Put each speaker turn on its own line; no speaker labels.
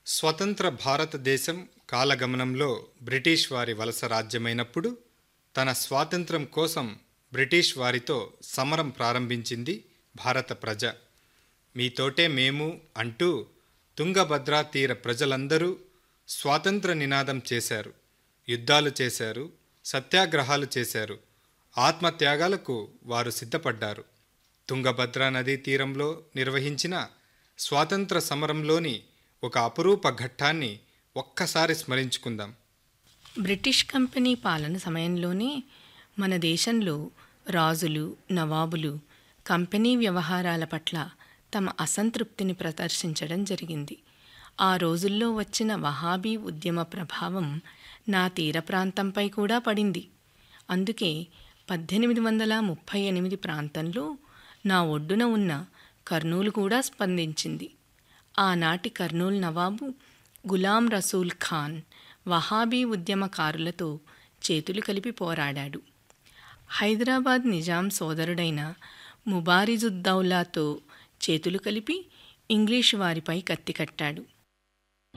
స్వతంత్ర భారతదేశం కాలగమనంలో బ్రిటిష్ వారి వలస రాజ్యమైనప్పుడు తన స్వాతంత్రం కోసం బ్రిటిష్ వారితో సమరం ప్రారంభించింది భారత ప్రజ మీతోటే మేము అంటూ తుంగభద్రా తీర ప్రజలందరూ స్వాతంత్ర నినాదం చేశారు యుద్ధాలు చేశారు సత్యాగ్రహాలు చేశారు ఆత్మత్యాగాలకు వారు సిద్ధపడ్డారు తుంగభద్రా నదీ తీరంలో నిర్వహించిన స్వాతంత్ర సమరంలోని ఒక అపురూప ఘట్టాన్ని ఒక్కసారి స్మరించుకుందాం
బ్రిటిష్ కంపెనీ పాలన సమయంలోనే మన దేశంలో రాజులు నవాబులు కంపెనీ వ్యవహారాల పట్ల తమ అసంతృప్తిని ప్రదర్శించడం జరిగింది ఆ రోజుల్లో వచ్చిన వహాబీ ఉద్యమ ప్రభావం నా తీర ప్రాంతంపై కూడా పడింది అందుకే పద్దెనిమిది వందల ముప్పై ఎనిమిది ప్రాంతంలో నా ఒడ్డున ఉన్న కర్నూలు కూడా స్పందించింది ఆనాటి కర్నూలు నవాబు గులాం రసూల్ ఖాన్ వహాబీ ఉద్యమకారులతో చేతులు కలిపి పోరాడాడు హైదరాబాద్ నిజాం సోదరుడైన ముబారిజుద్దౌలాతో చేతులు కలిపి ఇంగ్లీషు వారిపై కత్తి కట్టాడు